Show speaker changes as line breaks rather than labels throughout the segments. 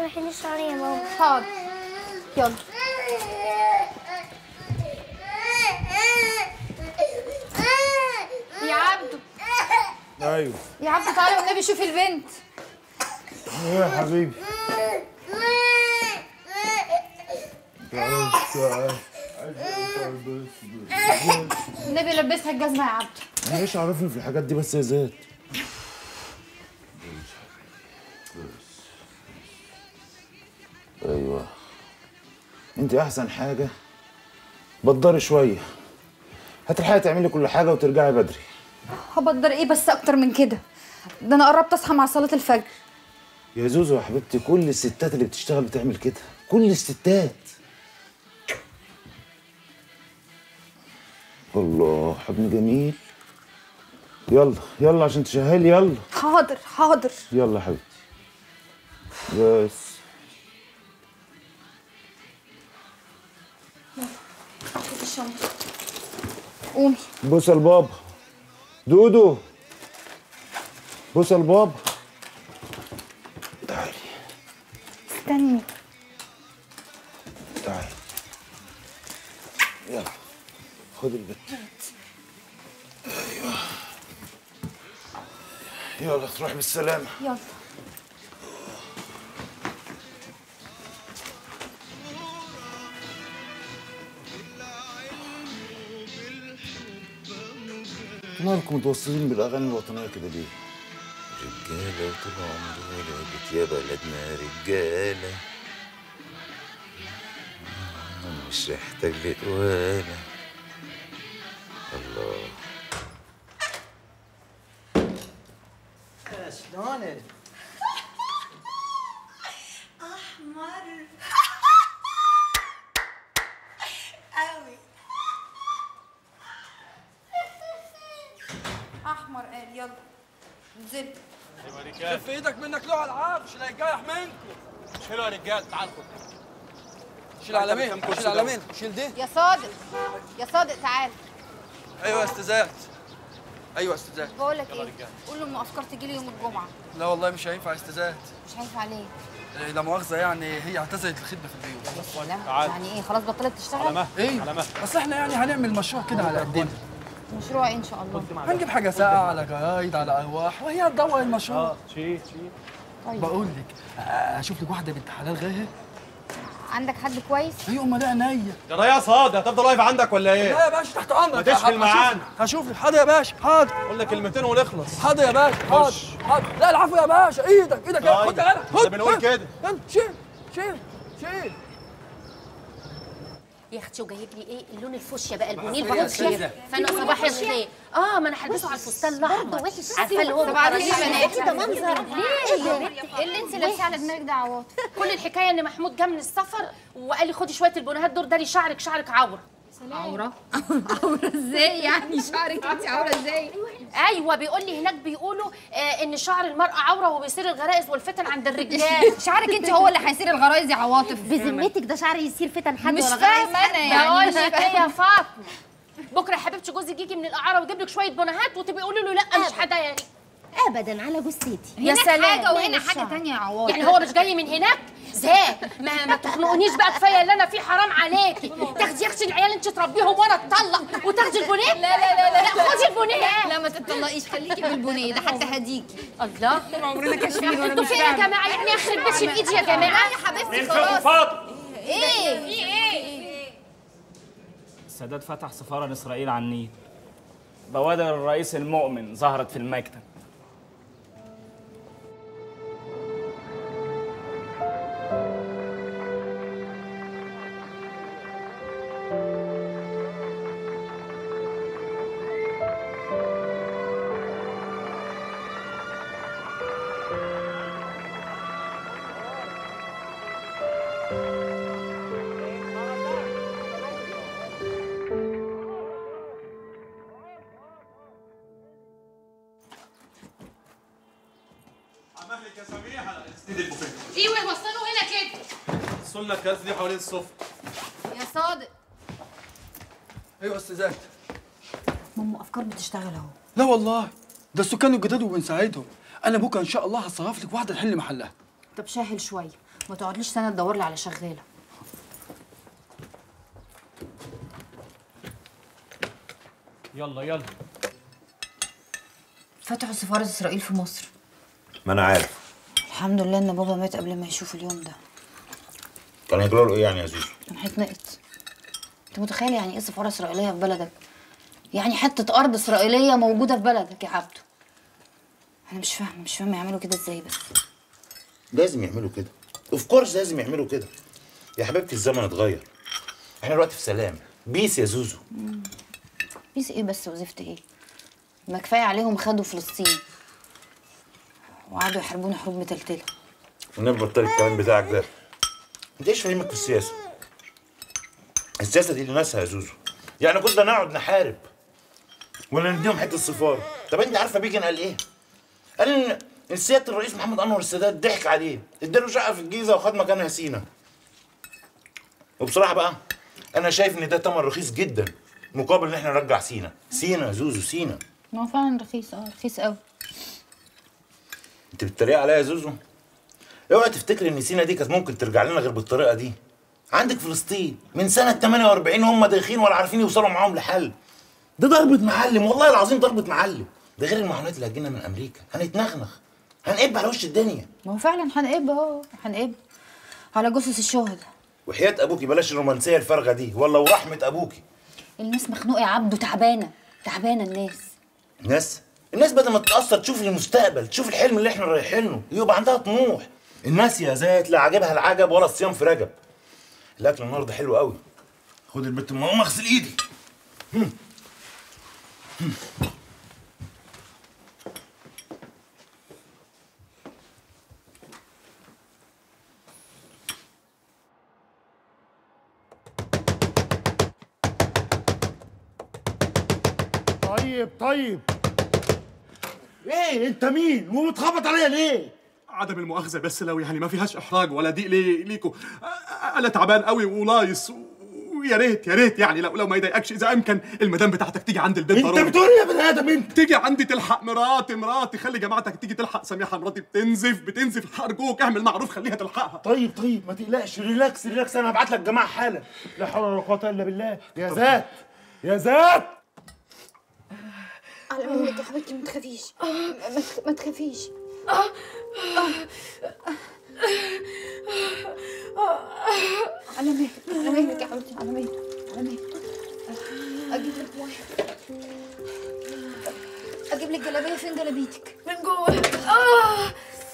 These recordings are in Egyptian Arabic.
رايحين الشعر يا ماما
حاضر يلا يا عبدو
ايوه
يا عبدو تعالى والنبي شوف البنت
ايه يا حبيبي تعال تعال
النبي لبسها الجزمه يا عبدو
انا ايش عرفني في الحاجات دي بس يا زاد ايوه انت احسن حاجه بدري شويه هتلحقي تعملي كل حاجه وترجعي بدري
هبقدر ايه بس اكتر من كده ده انا قربت اصحى مع صلاه الفجر
يا زوزو يا حبيبتي كل الستات اللي بتشتغل بتعمل كده كل الستات الله حضن جميل يلا يلا عشان تشهلي يلا
حاضر حاضر
يلا يا حبيبتي بس
خد الشنطه قومي
بص لبابا دودو بص لبابا تعالي
استني
تعالي يلا خد البت ايوه يلا تروح بالسلامه
يلا
مالكم متوصلين بالاغاني الوطنيه كده ليه؟
رجالة وطول عمري ولعبت يا بلدنا رجالة مش محتاج لقوالة الله
شلونك؟
احمر قوي
احمر قال يلا نزل
في ايدك منك له على العرش لا يتجايح منكم
شيلوا يا رجال تعال خد
شيل على مين شيل على مين شيل دي
يا صادق يا صادق تعال
ايوه يا استاذات ايوه يا استاذات
بقول لك ايه قول له ام افكار تجي لي يوم الجمعه
لا والله مش هينفع يا استاذات
مش هينفع عليه
إيه، لا مؤاخذه يعني هي اعتزلت الخدمه في البيوت
سلام
تعال.
يعني ايه خلاص بطلت تشتغل
على مهل
ايه
على مهل
بس احنا يعني هنعمل مشروع كده على قدنا
مشروع ايه ان شاء الله
هنجيب حاجه ساقعه على جرايد على ارواح وهي تدور المشروع
اه شيل شيل
طيب
بقول لك آه، اشوف لك واحده بنت حلال غيرها
عندك حد كويس
ايوه امال ايه عينيا
يا ريا صاد هتفضل واقف عندك ولا ايه؟
لا يا باشا تحت امرك
ما تشغل
هشوف-
معانا.
هشوف لك حاضر يا باشا حاضر
قول لك كلمتين ونخلص
حاضر يا باشا حاضر
خش.
حاضر لا العفو يا باشا ايدك ايدك يا
طيب.
خد تعالى
احنا
خد
بنقول
ها.
كده.
يلا شيل شيل شيل
يا اختي وجايب لي ايه اللون الفوشيا بقى البنيل
صباح
فوشيا
الخير.
فانا صباح الخير اه ما انا هلبسه على الفستان الاحمر عارفه اللي هو
صباح الخير يا
بالكراشات.
بنات.
كده منظر ليه يا بنت
ايه اللي انت لابسه على دماغك ده عواطف
كل الحكايه ان محمود جه من السفر وقال لي خدي شويه البنيهات دول داري شعرك شعرك عوره
عوره عوره ازاي يعني شعرك انت عوره ازاي
ايوه بيقول لي هناك بيقولوا آه ان شعر المراه عوره وبيصير الغرائز والفتن عند الرجال
شعرك انت هو اللي هيصير الغرايز يا عواطف
بذمتك ده شعري يصير فتن حد
مش
ولا
فاهمه انا يعني
بقول لك ايه يا فاطمه بكره يا حبيبتي جوزك يجي من الاعاره ويجيب لك شويه بنيهات وتبقي قولي له لا مش حدا يعني
ابدا على جثتي
يا
هناك
سلام
حاجه وهنا حاجه تانية يا عواطف
يعني هو مش جاي من هناك زهق ما, ما تخنقونيش بقى كفايه اللي انا فيه حرام عليكي تاخدي يا اختي العيال انت تربيهم وانا اتطلق وتاخدي البونيه لا لا لا لا خدي البونيه
لا ما تتطلقيش خليكي بالبنيه ده حتى هديكي
الله
طول عمرنا كشمير وانا
انتوا
مش
فين يا
فاهمه
جماعه يعني يخرب بيتي بايدي يا جماعه
يا حبيبتي
مين
خلاص
فيكم فاضي؟
ايه
السادات فتح سفارة لإسرائيل على النيل بوادر الرئيس المؤمن ظهرت في المكتب
مهلك يا سميحه استيد البوفيه
ايوه وصلوا هنا كده
وصلنا الكاس دي حوالين السفره
يا صادق
ايوه يا استاذات
ماما افكار بتشتغل اهو
لا والله ده السكان الجداد وبنساعدهم انا بكره ان شاء الله هصرف لك واحده تحل محلها
طب شاهل شويه ما تقعدليش سنه تدور لي على شغاله
يلا يلا
فتحوا سفاره اسرائيل في مصر
ما انا عارف
الحمد لله ان بابا مات قبل ما يشوف اليوم ده
كان هيجرى له ايه يعني يا زوزو
كان هيتنقط انت متخيل يعني ايه سفاره اسرائيليه في بلدك يعني حته ارض اسرائيليه موجوده في بلدك يا عبده انا مش فاهمه مش فاهمه يعملوا كده ازاي بس
لازم يعملوا كده اوف كورس لازم يعملوا كده يا حبيبتي الزمن اتغير احنا دلوقتي في سلام بيس يا زوزو
بيس ايه بس وزفت ايه ما كفايه عليهم خدوا فلسطين وقعدوا يحاربونا حروب متلتله
والنبي بطل الكلام بتاعك ده انت ايش فاهمك في السياسه السياسه دي لناسها يا زوزو يعني كنا نقعد نحارب ولا نديهم حته السفاره طب انت عارفه بيجن قال ايه قال ان إن سياده الرئيس محمد انور السادات ضحك عليه اداله شقه في الجيزه وخد مكانها سينا وبصراحه بقى انا شايف ان ده تمن رخيص جدا مقابل ان احنا نرجع سينا سينا يا زوزو سينا
ما هو فعلا رخيص اه رخيص قوي
انت بتتريق عليا يا زوزو اوعى تفتكر ان سينا دي كانت ممكن ترجع لنا غير بالطريقه دي عندك فلسطين من سنه 48 هم دايخين ولا عارفين يوصلوا معاهم لحل ده ضربة معلم والله العظيم ضربة معلم ده غير المعونات اللي هتجينا من امريكا هنتنغنغ هنقب على وش الدنيا
ما هو فعلا هنقب اهو هنقب على جثث الشهداء
وحياة ابوكي بلاش الرومانسيه الفارغه دي والله ورحمه ابوكي
الناس مخنوقه يا عبده تعبانه تعبانه الناس
الناس الناس بدل ما تتاثر تشوف المستقبل تشوف الحلم اللي احنا رايحين له يبقى عندها طموح الناس يا ذات لا عاجبها العجب ولا الصيام في رجب الاكل النهارده حلو قوي خد البت ام أقوم اغسل ايدي
طيب طيب ايه انت مين وبتخبط عليا ليه
عدم المؤاخذة بس لو يعني ما فيهاش إحراج ولا ضيق لي ليكوا أ- أنا تعبان قوي ولايص و- ويا ريت يا ريت يعني لو لو ما يضايقكش إذا أمكن المدام بتاعتك تيجي عند البيت
انت
ضروري
بتقول إيه يا بني ادم انت
تيجي عندي تلحق مراتي مراتي خلي جماعتك تيجي تلحق سميحة مراتي بتنزف بتنزف أرجوك اعمل معروف خليها تلحقها
طيب طيب ما تقلقش ريلاكس ريلاكس انا هبعت لك جماعه حالا لا حول ولا قوه الا بالله يا ذات يا ذات
على مهلك يا حبيبتي ما تخافيش ما تخ- ما تخافيش على مهلك على مهلك يا حبيبتي على مهلك على مهلك اجيب لك ميه اجيب لك جلابيه فين جلابيتك
من جوه آه.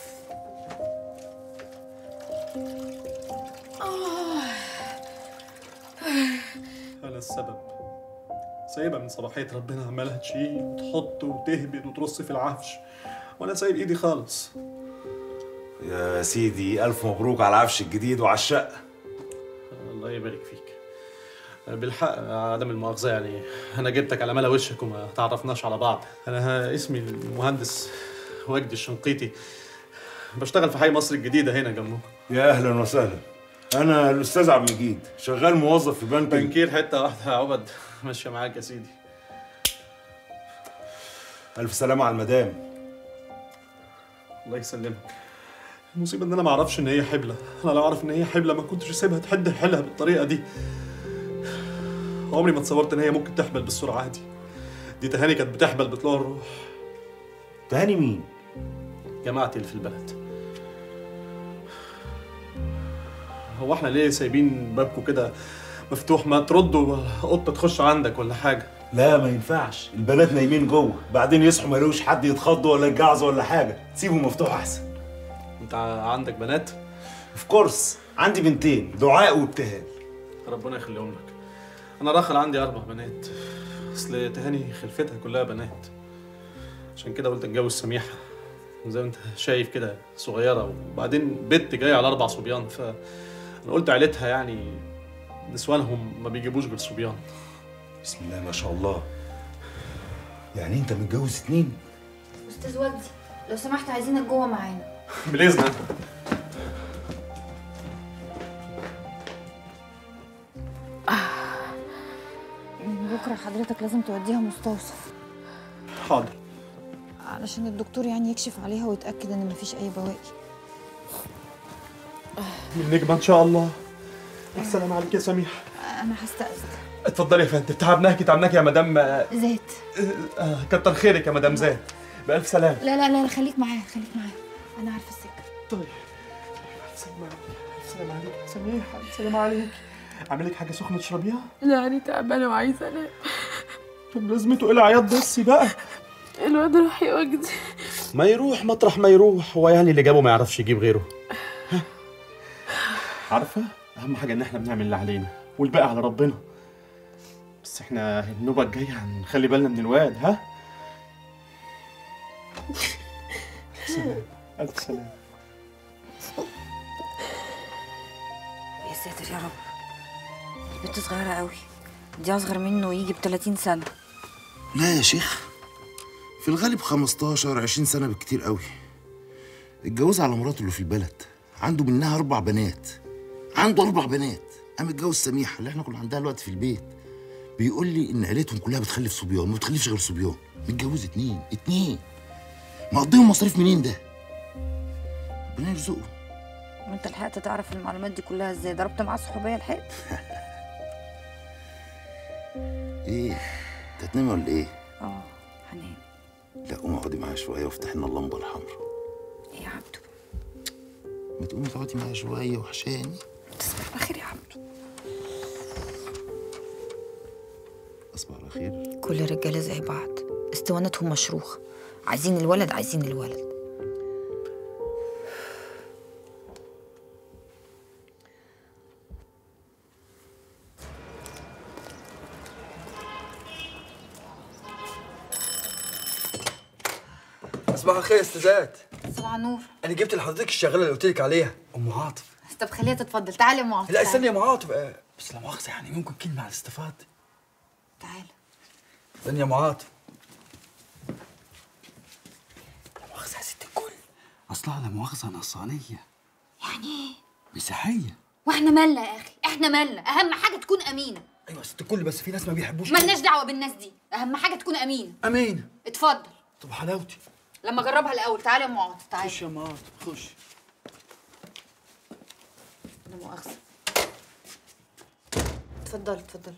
أنا السبب سايبها من صباحية ربنا عمالها تشيل وتحط وتهبد وترص في العفش وأنا سايب إيدي خالص
يا سيدي الف مبروك على العفش الجديد وعلى الشقه
الله يبارك فيك بالحق عدم المؤاخذة يعني أنا جبتك على ملا وشك وما تعرفناش على بعض أنا اسمي المهندس وجدي الشنقيطي بشتغل في حي مصر الجديدة هنا جنبكم
يا اهلا وسهلا انا الاستاذ عبد المجيد شغال موظف في بنك
بنكير حتة واحدة يا عبد ماشية معاك يا سيدي
الف سلامه على المدام
الله يسلمك المصيبة إن أنا ما أعرفش إن هي حبلة أنا لو أعرف إن هي حبلة ما كنتش أسيبها تحد حيلها بالطريقة دي عمري ما تصورت إن هي ممكن تحبل بالسرعة دي دي تهاني كانت بتحبل بطلوع الروح
تهاني مين
جماعتي اللي في البلد هو احنا ليه سايبين بابكم كده مفتوح ما تردوا قطة تخش عندك ولا حاجة
لا ما ينفعش البنات نايمين جوه بعدين يصحوا ما يلاقوش حد يتخضوا ولا يتجعزوا ولا حاجه سيبه مفتوح احسن
انت عندك بنات
اوف كورس عندي بنتين دعاء وابتهال
ربنا يخليهم لك انا راخل عندي اربع بنات اصل تهاني خلفتها كلها بنات عشان كده قلت اتجوز سميحه زي ما انت شايف كده صغيره وبعدين بنت جايه على اربع صبيان ف انا قلت عيلتها يعني نسوانهم ما بيجيبوش غير صبيان
بسم الله ما شاء الله يعني انت متجوز اتنين
استاذ وجدي لو سمحت عايزينك جوه معانا
بالاذن
من بكره حضرتك لازم توديها مستوصف
حاضر
علشان الدكتور يعني يكشف عليها ويتاكد ان مفيش اي بواقي
من نجمة ان شاء الله السلام عليك يا سميحة
انا هستأذن
اتفضلي يا فندم تعبناكي تعبناكي يا مدام آه،
زيت
آه، كتر خيرك يا مدام زاد بألف سلام
لا لا لا خليك معايا خليك معايا انا عارفه السكه
طيب سلام عليك سلام عليك سميحة سلام عليك اعمل لك حاجة سخنة تشربيها؟
لا أنا تعبانة وعايزة أنام
طب لازمته ايه العياط بس بقى
الواد راح يوجد
ما يروح مطرح ما يروح هو يعني اللي جابه ما يعرفش يجيب غيره ها؟ عارفة أهم حاجة إن إحنا بنعمل اللي علينا والباقي على ربنا بس إحنا النوبة الجاية هنخلي بالنا من الواد ها؟ سلام ألف سلام
يا ساتر يا رب البنت صغيره قوي دي اصغر منه يجي ب 30 سنه
لا يا شيخ في الغالب 15 20 سنة بالكتير قوي اتجوز على مراته اللي في البلد عنده منها أربع بنات عنده أربع بنات قام اتجوز سميحة اللي احنا كنا عندها دلوقتي في البيت بيقول لي إن عيلتهم كلها بتخلف صبيان ما بتخلفش غير صبيان متجوز اتنين اتنين مقضيهم مصاريف منين ده؟ ربنا يرزقه
وانت لحقت تعرف المعلومات دي كلها ازاي ضربت معاه صحوبيه لحقت
ايه؟ انت هتنامي ولا ايه؟
اه هنام
لا قومي اقعدي معايا شوية وافتحي لنا اللمبة الحمراء
ايه يا عبدو
ما تقومي تقعدي معايا شوية وحشاني
تصبح على خير يا عبدو
أصبح على خير
كل الرجاله زي بعض اسطوانتهم مشروخه عايزين الولد عايزين الولد
صباح الخير يا استاذات
صباح النور
انا جبت لحضرتك الشغاله اللي قلت لك عليها ام عاطف
طب خليها تتفضل تعالي يا ام عاطف
لا استني يا ام عاطف آه، بس لا مؤاخذه يعني ممكن كلمه على الاستفاضه
تعالى
استني يا ام عاطف لا مؤاخذه يا ست الكل اصلها لا مؤاخذه نصانيه
يعني ايه
مسيحيه
واحنا مالنا يا اخي احنا مالنا اهم حاجه تكون امينه
ايوه يا ست الكل بس في ناس ما بيحبوش
مالناش دعوه بالناس دي اهم حاجه تكون امينه
امين
اتفضل
طب حلاوتي
لما اجربها الاول تعالى يا ام عاطف تعالى
خش يا ام عاطف خش
لا مؤاخذه اتفضلي اتفضلي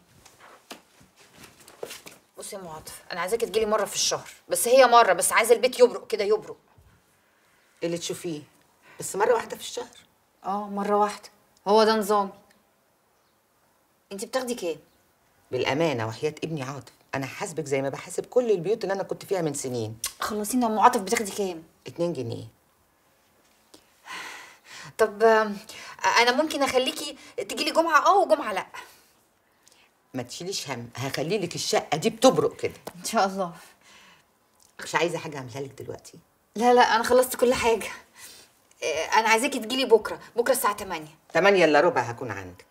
بصي يا ام عاطف انا عايزاكي تجيلي مره في الشهر بس هي مره بس عايزه البيت يبرق كده يبرق
اللي تشوفيه بس مرة واحدة في الشهر
اه مره واحده هو ده نظامي انت بتاخدي كام
بالأمانة وحياة ابني عاطف أنا حاسبك زي ما بحاسب كل البيوت اللي أنا كنت فيها من سنين
خلصينا يا ام عاطف بتاخدي كام
اتنين جنيه
طب آم، انا ممكن اخليكي تجيلي جمعه اه وجمعه لا
ما تشيليش هم هخلي لك الشقة دي بتبرق كده
ان شاء الله
مش عايزة حاجة أعملها لك دلوقتي
لا لا انا خلصت كل حاجه آه، انا عايزاكي تجيلي بكره بكره الساعه 8
تمانية إلا ربع هكون عندك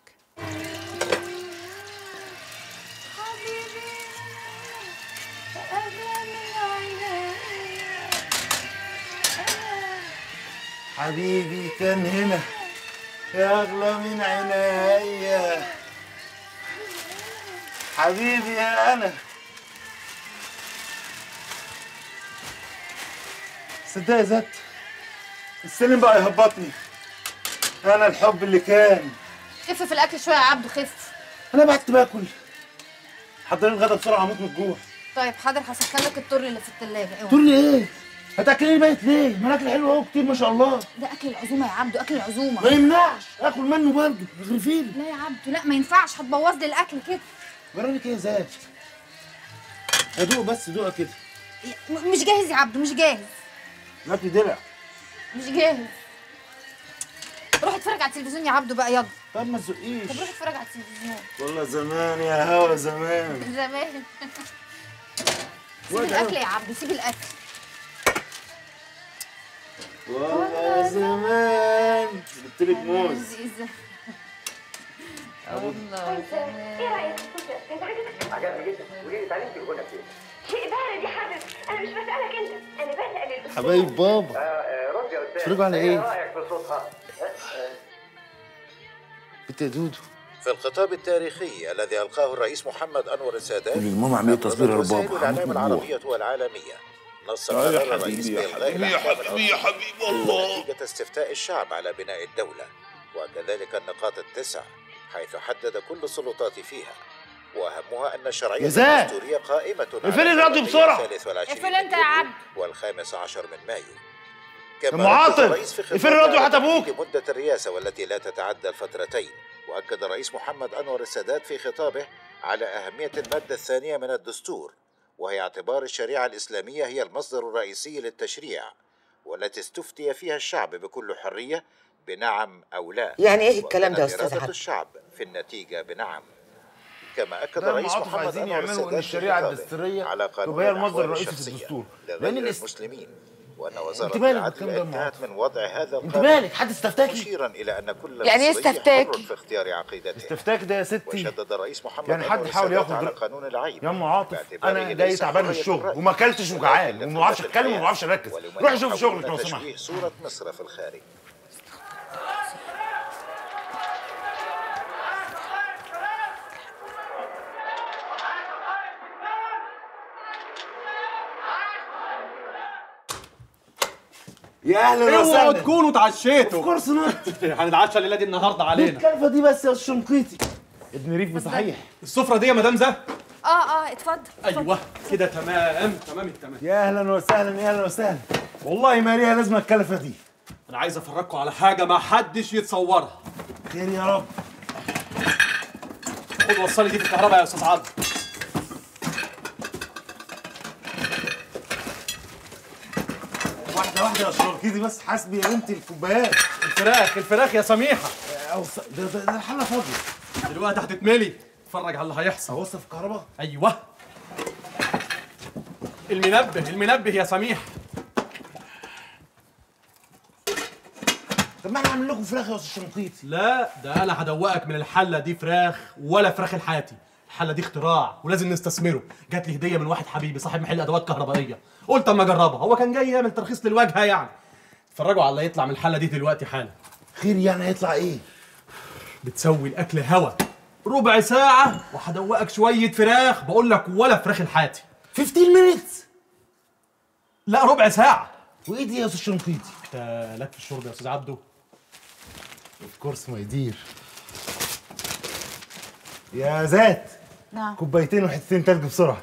حبيبي كان هنا يا أغلى من عينيا حبيبي يا أنا صدق يا زت السلم بقى يهبطني أنا الحب اللي كان
خف في الاكل شويه يا عبدو خف
أنا بعت باكل حضرين الغدا بسرعة أموت من الجوع
طيب حاضر هسخن لك الطر اللي في الثلاجه اوعى
تقول لي إيه؟ هتاكليني بيت ليه؟ ما الأكل حلو أهو كتير ما شاء الله
ده اكل العزومه يا عبدو اكل
ما
العزومه
يمنعش آكل منه برضه اغرفيلي
لا يا عبدو لا ما ينفعش هتبوظ لي الاكل كده
جرالك إيه يا زاد؟ أدوق بس دوقة كده
م- مش جاهز يا عبدو مش جاهز
الأكل دلع
مش جاهز روح اتفرج على التلفزيون يا عبدو بقى يلا
طب ما تزقيش
طب روح اتفرج على التلفزيون
والله زمان يا هوا زمان
زمان سيب
واد
الاكل
أوي.
يا عبدو سيب الاكل
والله زمان جبت لك موز
لذيذة.
ايه رايك في الفكره؟ انت عايزه
عجبني جدا وليه لي اتعلمتي الغنى فين؟
شيء بارد يا حبيبي انا مش بسالك انت انا بسال الأستاذ.
حبايب بابا
رد يا استاذ
اتفرجوا على
ايه
إيه؟
رايك في صوتها؟
بنت يا دودو
في الخطاب التاريخي الذي ألقاه الرئيس محمد أنور السادات
قولي لماما عملية تصوير يا
وسائل
بابا،
الإعلام
هموت من الجوع.
العربية والعالمية نص
آه يا
قرار
حبيبي،
الرئيس
يا
بإلغاء
حبيبي، يا
الأحكام
حبيبي، يا
العظمى
حبيبي الله.
نتيجة استفتاء الشعب على بناء الدولة وكذلك النقاط التسع حيث حدد كل السلطات فيها وأهمها أن الشرعية
يا زاد!
الدستورية قائمة
اقفل
على
الراديو
الوضعية
بسرعة!
الثالث والعشرين
اقفل انت يا
من
عبد.
يوليو والخامس عشر من مايو
يا
كما
معاطف!
ركز الرئيس في
اقفل
خطابه
الراديو
على
حتى أبوك!
تحديد مدة الرئاسة والتي لا تتعدى الفترتين وأكد الرئيس محمد أنور السادات في خطابه على أهمية المادة الثانية من الدستور وهي اعتبار الشريعة الإسلامية هي المصدر الرئيسي للتشريع والتي استفتي فيها الشعب بكل حرية بنعم أو لا
يعني إيه الكلام ده يا
وكانت
أستاذ
إرادة
عبد؟
الشعب في النتيجة بنعم كما أكد
ده
الرئيس
المعاطف
محمد
عايزين
أنور
يعملوا
السادات
إن
في
الشريعة
خطابه
الدستورية
على قانون
تبقى هي المصدر
الأحوال
الرئيسي في
الشخصية
الدستور.
لغير
لأن الاس-
المسلمين وأن وزارة
أنت مالك
العدل
بالكلام ده يا
انتهت من وضع هذا
انت
القانون
مالك حد استفتاكي
مشيرا إلى أن كل
يعني إيه
مصري
استفتاكي؟
حر في اختيار عقيدته
استفتاك ده يا ستي
وشدد الرئيس محمد
يعني حد
أنور
يحاول
السادات
ياخد
على
رأي.
قانون العيب
يا ام عاطف
باعتباره
انا جاي
ليس
تعبان من
حرية
الشغل
الرأي،
وما اكلتش وجعان
ولكن
وما بعرفش
لقلة
اتكلم وما
الحياة.
بعرفش اركز
ولمن
روح شوف شغلك
يحاولون
لو سمحت
تشويه صورة مصر في الخارج
يا اهلا
اوعوا
وسهلا
تكونوا اتعشيتوا
اوف كورس نوت
هنتعشى الليله دي النهارده علينا
الكلفه دي بس يا الشنقيطي ابن ريف بصحيح
السفره دي يا مدام زه
اه اه اتفضل
ايوه كده تمام تمام التمام
يا اهلا وسهلا يا اهلا وسهلا والله ما ليها لازمه الكلفه دي
انا عايز افرجكم على حاجه ما حدش يتصورها
خير يا رب
خد وصلي دي في الكهرباء يا استاذ عبد
واحده واحده يا شنقيطي بس حاسبي يا بنتي الكوبايات
الفراخ الفراخ يا سميحه
أو س- ده ده ده الحله فاضيه
دلوقتي هتتملي اتفرج على اللي هيحصل
اوصل في الكهرباء
ايوه المنبه المنبه يا سميح
طب ما انا هعمل لكم فراخ يا استاذ شنقيطي
لا ده انا هدوقك من الحله دي فراخ ولا فراخ الحياتي الحله دي اختراع ولازم نستثمره جات لي هديه من واحد حبيبي صاحب محل ادوات كهربائيه قلت اما اجربها هو كان جاي يعمل ترخيص للواجهه يعني اتفرجوا على اللي يطلع من الحله دي دلوقتي حالا
خير يعني هيطلع ايه
بتسوي الاكل هوا ربع ساعه وهدوقك شويه فراخ بقول لك ولا فراخ الحياتي
15 مينتس
لا ربع ساعه
وايه دي يا استاذ شنقيطي
انت لك في الشرب يا استاذ عبده
اوف كورس ما يدير يا ذات
نعم
كوبايتين وحتتين تلج بسرعه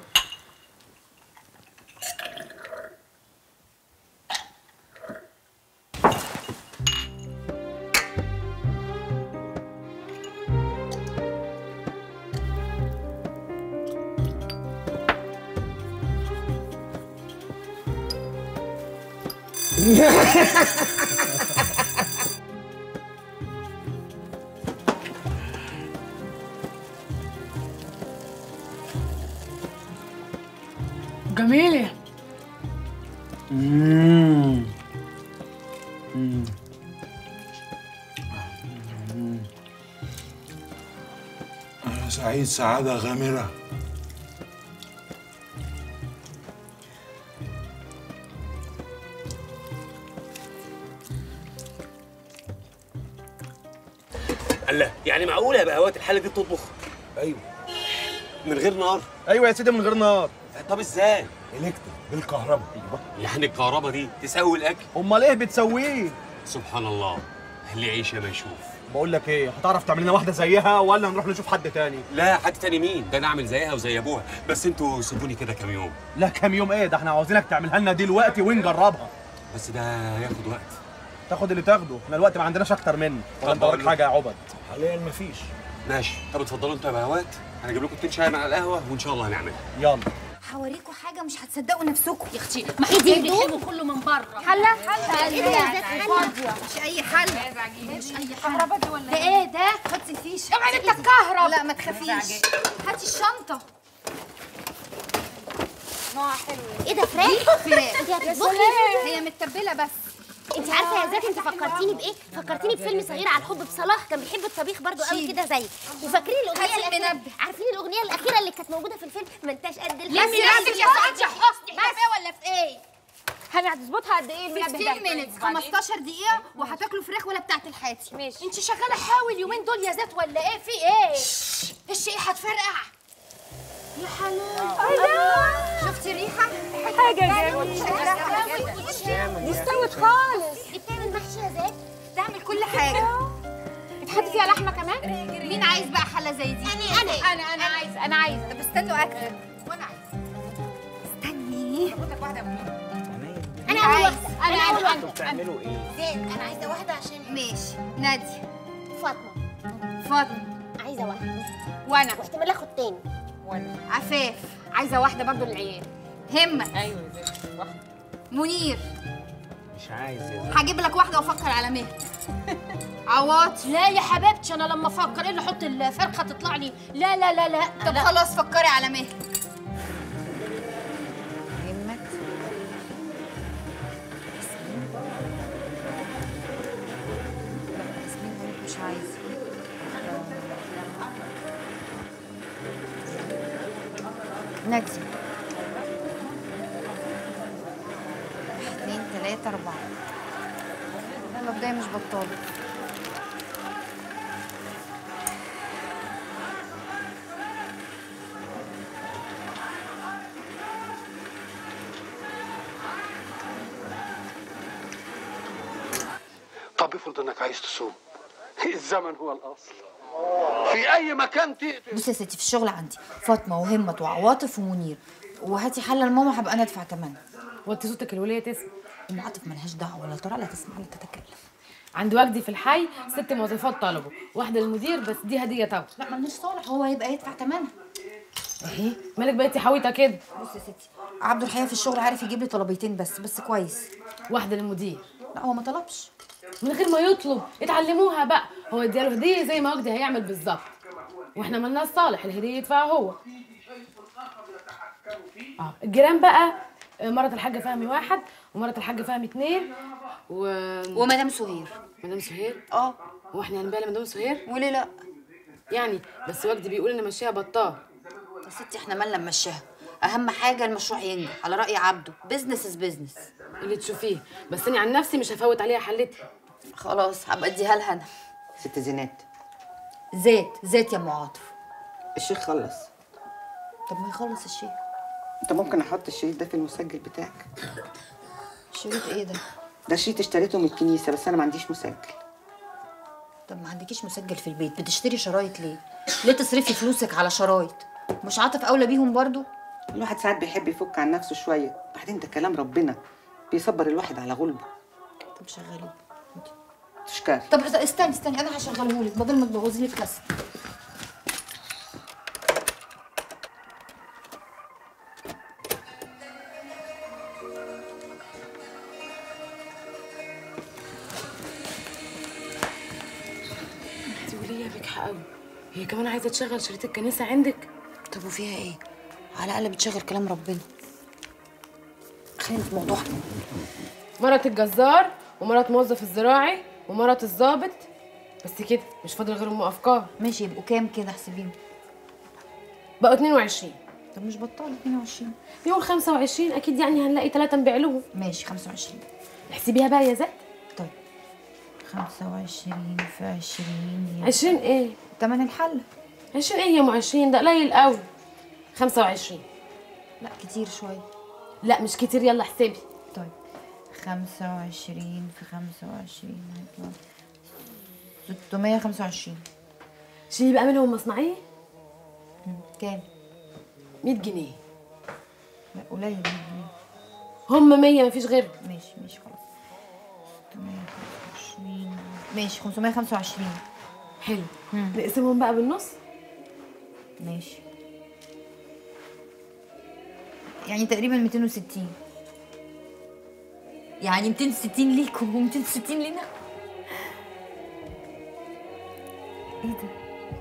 جميلة
مم. مم. أنا سعيد سعادة غامرة
الله يعني معقوله يا بهوات الحاله دي بتطبخ
أيوه
من غير نار
ايوه يا سيدي من غير نار
طب ازاي
إلكتريك بالكهرباء
يعني الكهرباء دي تسوي الاكل
امال ايه بتسويه
سبحان الله اللي يعيش يا ما يشوف
بقول لك ايه هتعرف تعمل لنا واحده زيها ولا نروح نشوف حد تاني
لا حد تاني مين ده انا اعمل زيها وزي ابوها بس انتوا سيبوني كده كام يوم
لا كام يوم ايه ده احنا عاوزينك تعملها لنا دلوقتي ونجربها
بس ده هياخد وقت
تاخد اللي تاخده احنا الوقت ما عندناش اكتر منه ولا
طب
انت وراك
بقول
حاجه يا عبد
حاليا مفيش
ماشي طب اتفضلوا انتوا يا بهوات انا اجيب لكم اتنين شاي مع القهوه وان شاء الله هنعملها
يلا
هوريكم حاجه مش هتصدقوا نفسكم يا اختي ما احنا جايب الحلو كله من بره حله حله ايه ده يا ذات فاضيه مش اي حله مش اي حله دي ولا ده ايه ده حطي الفيش اوعي انت الكهرب لا ما تخافيش هاتي الشنطه نوعها حلو
ايه ده فراخ؟
فراخ
انت هتطبخي؟
هي متبله بس
انت عارفه يا ذات انت فكرتيني بايه؟ فكرتيني بفيلم صغير على الحب بصلاح كان بيحب الطبيخ برضو قوي كده زيك وفاكرين الاغنيه
هاتي
الاخيره
المنبه.
عارفين الاغنيه الاخيره اللي كانت موجوده في الفيلم ما انتش قد الفيلم
لمي نفسك يا سعاد يا حسني احنا في ايه ولا في ايه؟
هاني هتظبطها قد ايه المنبه
15
ده؟
مينتس 15 دقيقة وهتاكلوا فراخ ولا بتاعت الحاتي
ماشي.
انت شغالة حاول اليومين دول يا ذات ولا ايه في ايه؟ الشيء هتفرقع يا حلال شفتي ريحة؟
حاجه جميله
دي
دي استوت خالص
دي بتعمل محشي يا ذات
تعمل كل حاجة تحط فيها لحمه كمان مين عايز بقى حله زي دي انا انا انا انا عايزه انا عايزه طب استنوا اكتر وانا عايزه استني
انا
عايز.
اول واحده
انا
اول
انا
واحده
انا
بتعملوا ايه؟
زين انا عايزه واحده عشان
ماشي نادي
فاطمه
فاطمه
عايزه واحده
وانا
واحتمال اخد تاني
وانا عفاف عايزه واحده برضو للعيال همه
ايوه يا زين واحده
منير
مش عايز يا زين
هجيب لك واحده وافكر على مهر عواطف
لا يا حبيبتي انا لما افكر ايه اللي احط الفرخه تطلع لي لا لا لا لا
طب خلاص فكري على مهر
همت لا ياسمين برضه مش عايزه نادي اتنين تلاتة أربعة يلا بداية مش بطالة
طب افرض انك عايز تصوم الزمن هو الاصل في اي مكان تقتل
بصي يا ستي في الشغل عندي فاطمة وهمت وعواطف ومنير وهاتي حلة لماما هبقى أنا أدفع تمنها
وطي صوتك الولية تسمع
أم عاطف ملهاش دعوة ولا ترى لا تسمع ولا تتكلم
عند وجدي في الحي ست موظفات طلبوا واحدة للمدير بس دي هدية طبعا
لا ملناش صالح هو هيبقى يدفع تمنها
اهي مالك بقيتي حويطة كده
بصي يا ستي عبده الحقيقة في الشغل عارف يجيب لي طلبيتين بس بس كويس
واحدة للمدير
لا هو ما طلبش
من غير ما يطلب اتعلموها بقى هو اديله هدية زي ما وجدي هيعمل بالظبط واحنا مالناش صالح الهدية يدفعها هو اه الجيران بقى مرة الحاجة فهمي واحد ومرة الحاجة فهمي اتنين و
ومدام سهير
مدام سهير
اه
واحنا هنبيع لمدام سهير
وليه لا
يعني بس وجدي بيقول ان مشيها بطال
يا ستي احنا مالنا نمشيها اهم حاجه المشروع ينجح على راي عبده بزنس از بزنس
اللي تشوفيه بس انا عن نفسي مش هفوت عليها حلتها
خلاص هبقى اديها لها انا
ست زينات
زيت زيت يا ام عاطف
الشيخ خلص
طب ما يخلص الشيء
انت ممكن احط الشريط ده في المسجل بتاعك
شريط ايه ده
ده شريط اشتريته من الكنيسه بس انا ما عنديش مسجل
طب ما عندكيش مسجل في البيت بتشتري شرايط ليه ليه تصرفي فلوسك على شرايط مش عاطف اولى بيهم برضو
الواحد ساعات بيحب يفك عن نفسه شويه بعدين ده كلام ربنا بيصبر الواحد على غلبه
طب شغلي
تشكري
طب استني استني انا هشغله لك بدل ما تبوظي لي الكاسه
انت وليه بجحة قوي هي كمان عايزه تشغل شريط الكنيسه عندك
طب وفيها ايه على الاقل بتشغل كلام ربنا خلينا في موضوعنا
مرات الجزار ومرات موظف الزراعي ومرات الضابط بس كده مش فاضل غير ام افكار
ماشي يبقوا كام كده احسبيهم
بقوا 22
طب مش بطال 22
يقول 25 اكيد يعني هنلاقي ثلاثه نبيع لهم
ماشي 25
احسبيها بقى يا زق
طيب 25 في 20
20 ايه
تمن الحل
20 ايه يا ام 20 ده قليل قوي 25
لا كتير شويه
لا مش كتير يلا احسبي
طيب 25 في 25 هيطلع 625
شيلي بقى منهم مصنعيه
كام
100 جنيه
لا قليل
هم 100 مفيش غيرهم
ماشي ماشي خلاص 625 ماشي 525
حلو نقسمهم بقى بالنص
ماشي يعني تقريبا 260 يعني 260 ليكم و260 لينا ايه ده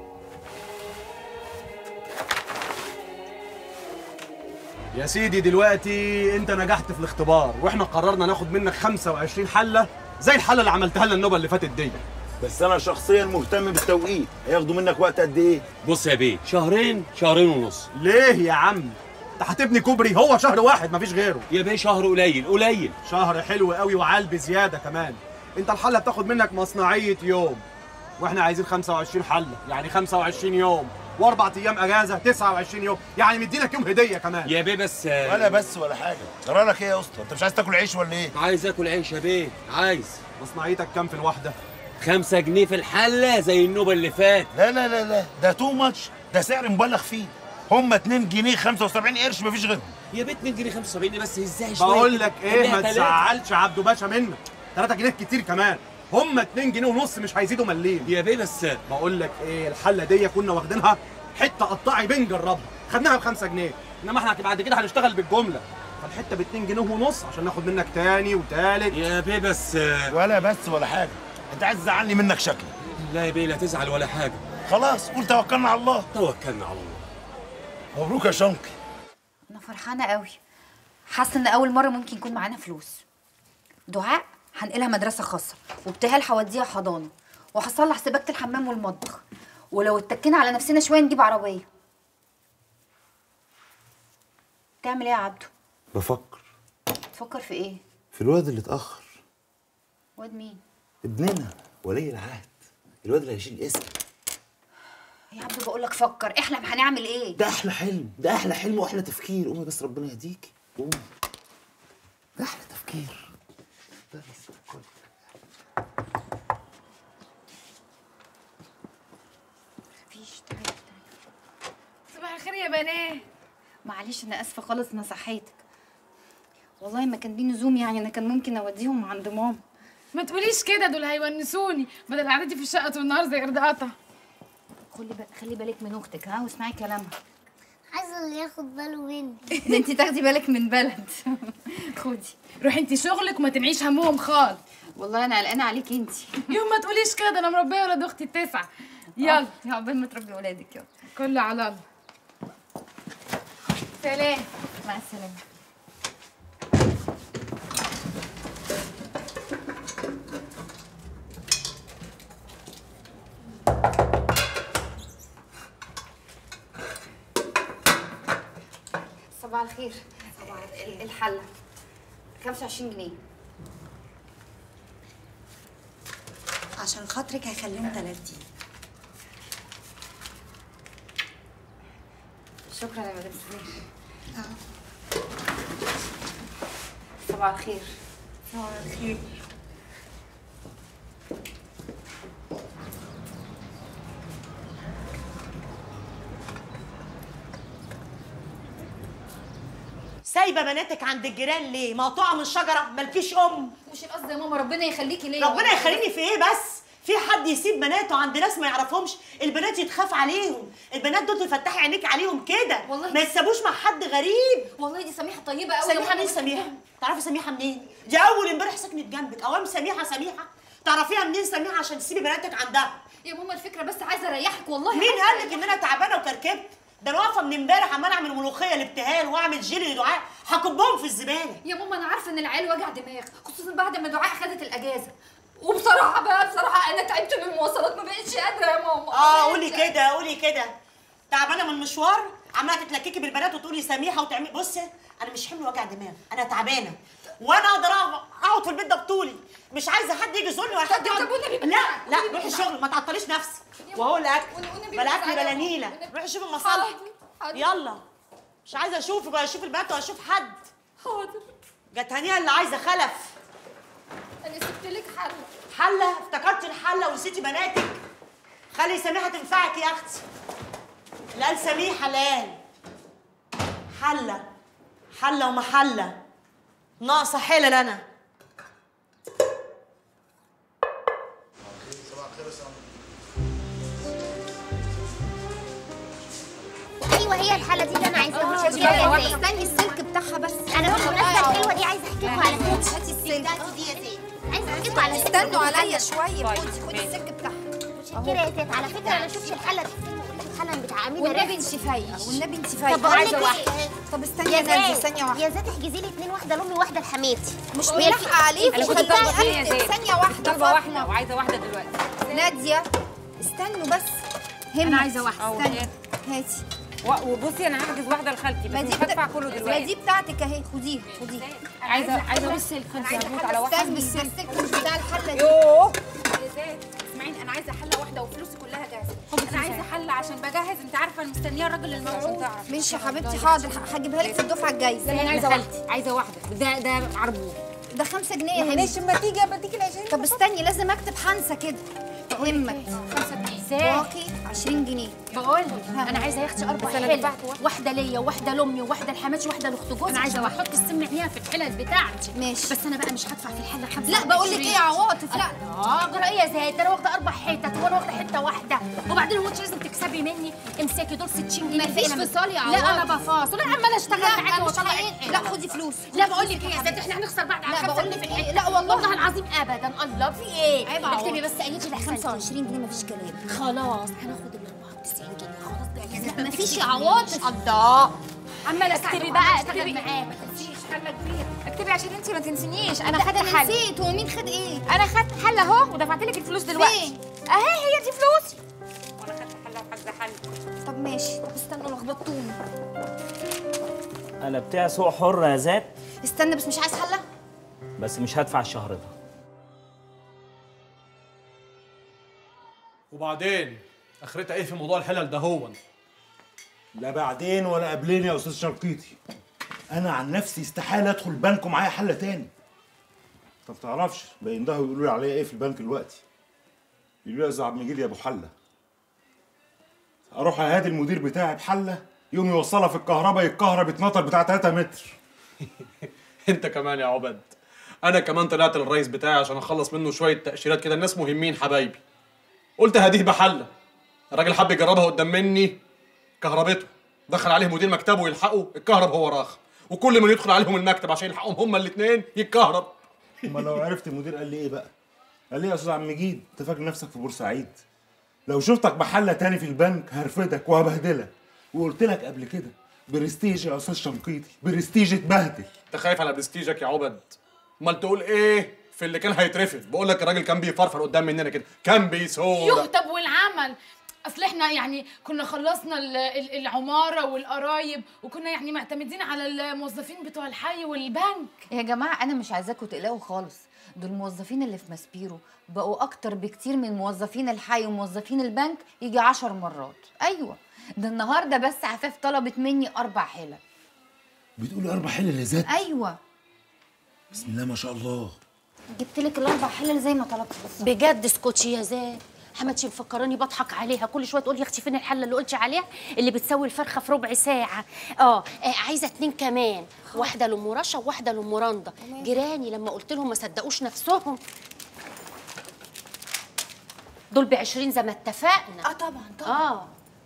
يا سيدي دلوقتي انت نجحت في الاختبار واحنا قررنا ناخد منك 25 حله زي الحله اللي عملتها لنا النوبه اللي فاتت دي
بس انا شخصيا مهتم بالتوقيت هياخدوا منك وقت قد ايه
بص يا بيه شهرين شهرين ونص
ليه يا عم انت هتبني كوبري هو شهر واحد مفيش غيره
يا بيه شهر قليل قليل
شهر حلو قوي وعال بزياده كمان انت الحله بتاخد منك مصنعيه يوم واحنا عايزين 25 حله يعني 25 يوم واربع ايام اجازه 29 يوم يعني مدينك يوم هديه كمان
يا بيه بس
ولا بس ولا حاجه جرى لك ايه يا اسطى انت مش عايز تاكل عيش ولا ايه
عايز اكل عيش يا بيه عايز
مصنعيتك كام في الواحده
خمسة جنيه في الحلة زي النوبة اللي فات
لا لا لا لا ده تو ماتش ده سعر مبالغ فيه هم 2 جنيه 75 قرش مفيش غيرهم
يا بيت 2 جنيه 75 بس ازاي شوية
بقول
كده؟
لك ايه
خليها
ما
تلاتة.
تزعلش عبده باشا منك 3 جنيه كتير كمان هم 2 جنيه ونص مش هيزيدوا مليم
يا بيه بس
بقول لك ايه الحله دي كنا واخدينها حته قطاعي بنجربها خدناها ب 5 جنيه انما احنا بعد كده هنشتغل بالجمله فالحته ب 2 جنيه ونص عشان ناخد منك تاني وتالت
يا بيه بس
ولا بس ولا حاجه انت عايز تزعلني منك شكلك
لا يا بيه لا تزعل ولا حاجة
خلاص قول توكلنا على الله
توكلنا على الله
مبروك يا شنقي
انا فرحانه قوي حاسه ان اول مره ممكن يكون معانا فلوس دعاء هنقلها مدرسه خاصه وابتهال هوديها حضانه وهصلح سباكه الحمام والمطبخ ولو اتكينا على نفسنا شويه نجيب عربيه تعمل ايه يا عبدو
بفكر
تفكر في ايه
في الواد اللي اتاخر
واد مين
ابننا ولي العهد الواد اللي هيشيل اسم
يا عبدو بقول لك فكر احلم هنعمل ايه
ده احلى حلم ده احلى حلم واحلى تفكير قومي بس ربنا يهديك قومي ده احلى تفكير ده بس كل
مفيش تعالى
صباح الخير يا بنات
معلش انا اسفه خالص انا صحيتك والله ما كان لي لزوم يعني انا كان ممكن اوديهم عند ماما
ما تقوليش كده دول هيونسوني بدل قعدتي في الشقه طول النهار زي قرد قطع
خلي بالك خلي بالك من اختك ها واسمعي كلامها
عايزه اللي ياخد باله مني
ده انت تاخدي بالك من بلد خدي
روحي انت شغلك وما تنعيش همهم خالص
والله انا قلقانه عليكي انت
يوم ما تقوليش كده ده انا مربيه ولاد اختي التسعه يلا
يلا عقبال ما تربي ولادك يلا
كله على الله سلام
مع السلامه صباح الخير صباح الخير الحله 25 جنيه
عشان خاطرك هخليهم 30
شكرا يا مدام سمير صباح الخير
صباح الخير
سايبه بناتك عند الجيران ليه مقطوعه من الشجره مالكيش ام
مش القصد يا ماما ربنا يخليكي ليا
ربنا يخليني في ايه بس في حد يسيب بناته عند ناس ما يعرفهمش البنات يتخاف عليهم البنات دول تفتحي عينيك عليهم كده
والله
ما يتسابوش مع حد غريب
والله دي سميحه طيبه قوي
سميحه مين سميحه تعرفي سميحه منين دي اول امبارح سكنت جنبك اوام سميحه سميحه تعرفيها منين سميحه عشان تسيبي بناتك عندها
يا ماما الفكره بس عايزه اريحك والله
مين
عايزة
قال لك ان انا تعبانه وكركبت ده انا واقفه من امبارح عماله اعمل ملوخيه لابتهال واعمل جيلي لدعاء هكبهم في الزباله
يا ماما انا عارفه ان العيال وجع دماغ خصوصا بعد ما دعاء خدت الاجازه وبصراحه بقى بصراحه انا تعبت من المواصلات ما بقتش قادره يا ماما
اه قولي كده قولي كده تعبانه من المشوار عماله تتلككي بالبنات وتقولي سميحه وتعملي بصي انا مش حمل وجع دماغ انا تعبانه وانا اقدر أقعد- اقعد في البيت ده بطولي مش عايزه حد يجي يزورني ولا حد يقعد لا لا روحي الشغل ما تعطليش نفسك وهو الاكل بلا اكل بلا نيله روحي شوفي المصالح يلا مش عايزه اشوفك ولا اشوف البنات ولا اشوف حد
حاضر
جت هنيه اللي عايزه خلف
انا سبت لك حل
حله افتكرتي الحله ونسيتي بناتك خلي سميحه تنفعك يا اختي اللي قال سميحه الان حله حله ومحله ناقصه حلل انا
ايوه هي الحاله دي اللي انا عايزاها مش
استني
هشتريها زي
استني السلك بتاعها بس
انا بالمناسبه الحلوه دي عايزه احكي لكم على فكره هاتي السلك دي يا زين عايزه احكي لكم على فكرة
استنوا عليا
بالحلة.
شويه خدي خدي السلك بتاعها
متشكره يا زين على فكره انا شفت الحله دي الحله بتاع امينه
والنبي
رفعت.
انت فايقه والنبي انت
طب
فايقه
بقول لك
عايزه
إيه؟
واحده طب استني
يا
يا نانسي
زين
ثانيه واحده
يا زين احجزي لي اتنين واحده لامي وواحده لحماتي
مش
وهي
بيلحق عليكي
أنا كنت
خدي
طالبة
بالك
اتنين يا زين.
ثانيه واحده
طالبة
فاطمة.
واحدة وعايزة واحدة دلوقتي
ناديه استنوا بس همت
أنا عايزة واحدة.
استني هاتي
و- وبصي أنا هحجز واحدة لخالتي بس
ما
مش
دي
هدفع كله
ما
دلوقتي
دي بتاعتك اهي خديها خديها
عايزة عايزة بس الخلفي هموت على واحدة
استني السلك مش بتاع الحله دي
يوه
يا زين اسمعيني انا عايزه حله واحده وفلوسي كلها جاهزه انا عايزه حله عشان بجهز انت عارفه انا مستنيه الراجل الموعود
ماشي يا حبيبتي حاضر هجيبها لك في الدفعه الجايه
أنا عايزة واحدة عايزة واحدة ده ده عربون
ده خمسة جنيه يا
معلش
ما تيجي بديك ال 20 طب استني لازم اكتب حنسه كده همك
خمسة جنيه
باقي 20 جنيه
بقول انا عايزه يا اختي اربع
بس أنا
حلل
دفعت
واحده ليا وواحده لامي وواحده لحماتي وواحده لاخت جوزي
أنا عايزة
عشان
واحدة.
احط السم عينيها في الحلل بتاعتي
ماشي
بس انا بقى مش هدفع في الحله خمسة
لا بقول لك ايه يا عواطف لا
اه جرى ايه يا زاهد ده انا واخده اربع حتت وانا واخده حته واحده وبعدين هو انت لازم تكسبي مني امسكي دول 60 جنيه
مفيش
أنا-
فصال يا
لا انا
عواطف.
بفاصل انا عماله اشتغل
لا،
معاكي
مش
واطلع
حقيقي.
الحلل.
لا، خدي فلوس.
لا بقول لك ايه يا زاهد احنا هنخسر بعد على
لا،
خمسة
بقول
جنيه
لك
في
إيه،
الحته
لا والله.
والله العظيم ابدا الله في ايه
عيب يا
اكتبي
عواطف.
بس ايدي لحسن
25 جنيه مفيش كلام
خلاص هناخد ال 94 جنيه خلاص بقى يا زلمه
مفيش يا عواطف.
الله عماله
اكتبي بقى
اكتبي
اكتبي
معاك
ما تنسيش حله كبيره اكتبي عشان انت ما تنسينيش انا
لا،
خدت
أنا
حل
نسيت هو مين خد ايه
انا خدت حله اهو ودفعت لك الفلوس دلوقتي
فين؟
اهي هي دي فلوسي وانا خدت حله وحاسه حل
طب ماشي طب استنوا لخبطوني
انا بتاع سوق حر يا ذات
استنى بس مش عايز حله
بس مش هدفع الشهر ده
وبعدين اخرتها ايه في موضوع الحلل ده هو
لا بعدين ولا قبلين يا استاذ شرقيطي انا عن نفسي استحاله ادخل بنك ومعايا حله تاني طب تعرفش بيندهوا يقولوا لي عليا ايه في البنك دلوقتي يقولوا لي يا زعب مجيل يا ابو حله اروح اهادي المدير بتاعي بحله يوم يوصلها في الكهرباء يتكهرب يتنطر بتاع 3 متر
انت كمان يا عبد انا كمان طلعت للرئيس بتاعي عشان اخلص منه شويه تاشيرات كده الناس مهمين حبايبي قلت هديه بحله الراجل حب يجربها قدام مني كهربته دخل عليه مدير مكتبه يلحقه الكهرب هو راخ وكل من يدخل عليهم المكتب عشان يلحقهم هما الاثنين يتكهرب
امال لو عرفت المدير قال لي ايه بقى قال لي يا استاذ عم مجيد انت فاكر نفسك في بورسعيد لو شفتك محله تاني في البنك هرفدك وهبهدلك وقلت لك قبل كده برستيج يا استاذ شنقيطي برستيج اتبهدل
انت خايف على برستيجك يا عبد امال تقول ايه في اللي كان هيترفد بقول لك الراجل كان بيفرفر قدام مننا كده كان بيسود
يهتب والعمل اصل احنا يعني كنا خلصنا ال- ال- العماره والقرايب وكنا يعني معتمدين على الموظفين بتوع الحي والبنك
يا جماعه انا مش عايزاكم تقلقوا خالص دول الموظفين اللي في ماسبيرو بقوا اكتر بكتير من موظفين الحي وموظفين البنك يجي عشر مرات ايوه ده النهارده بس عفاف طلبت مني اربع حلل
بتقولي اربع حلل يا ذات
ايوه
بسم الله ما شاء الله
جبت لك الاربع حلل زي ما طلبت
بجد اسكتي يا زاد حماتي مفكراني بضحك عليها كل شويه تقول لي يا اختي فين الحله اللي قلتي عليها اللي بتسوي الفرخه في ربع ساعه اه, آه عايزه اتنين كمان واحده لام رشا وواحده لام رندا جيراني لما قلت لهم ما صدقوش نفسهم دول ب 20 زي ما اتفقنا
اه طبعا طبعا
اه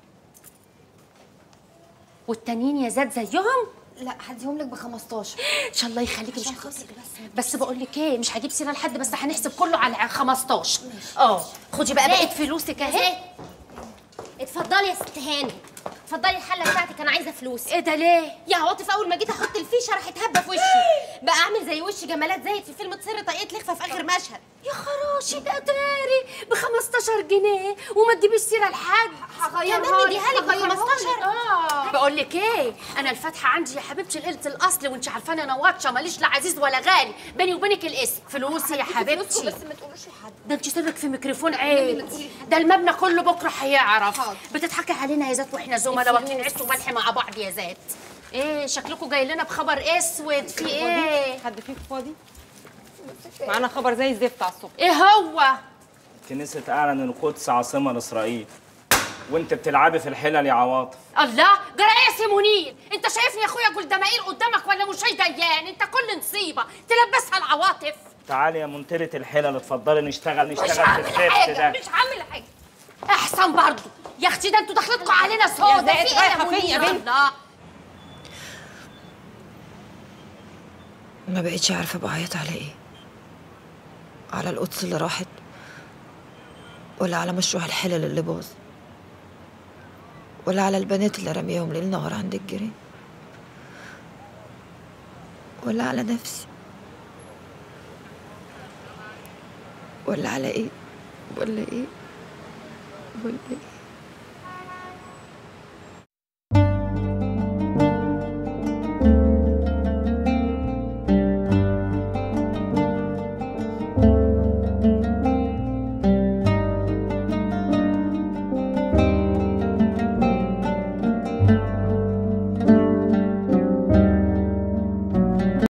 والتانيين يا زاد زيهم
لا هديهم لك ب 15
ان شاء الله يخليكي مش
عشان
هتبقي-
خاطري بس
بس بقول لك ايه مش هجيب سيره لحد بس هنحسب كله على 15 اه خدي بقى بقيه فلوسك اهي
اتفضلي يا ست هاني اتفضلي الحله بتاعتك انا عايزه فلوس
ايه ده ليه
يا عواطف اول ما جيت احط الفيشه راحت هبه في وشي بقى اعمل زي وش جمالات زايد في فيلم تصير طاقيه لخفه في اخر مشهد
يا خراشي ده داري ب 15 جنيه وما تجيبيش سيره لحد
كمان نديها لك ب 15
اه بقول لك ايه انا الفاتحه عندي يا حبيبتي ليله الاصل وانت عارفاني انا واطشه ماليش لا عزيز ولا غالي بيني وبينك الاسم فلوسي يا حبيبتي
بس ما تقولوش لحد
ده انت سرك في ميكروفون عيب ده المبنى كله بكره هيعرف بتضحكي علينا يا ذات واحنا زملاء واكلين عيش وملح مع بعض يا ذات ايه شكلكم جاي لنا بخبر اسود في ايه
حد فيكم فاضي معانا خبر زي الزفت على الصبح
ايه هو
كنيسة أعلن القدس عاصمة لإسرائيل وأنت بتلعبي في الحلل يا عواطف
الله جرى ايه يا منير انت شايفني يا اخويا جلدمائير قدامك ولا مش ديان انت كل نصيبه تلبسها العواطف
تعالي يا منتلة الحلل اتفضلي نشتغل
مش
نشتغل في
هعمل
الزفت
حاجه
ده
مش هعمل حاجه احسن برضه يا اختي ده انتوا دخلتكم علينا
يا
سودا
زيت،
في ايه
رايحة
يا
فين يا
منير
بنت؟
الله
ما بقتش عارفة بعيط على ايه على القدس اللي راحت ولا على مشروع الحلل اللي باظ ولا على البنات اللي رميهم ليل نهار عند الجيران ولا على نفسي ولا على ايه ولا ايه ولا ايه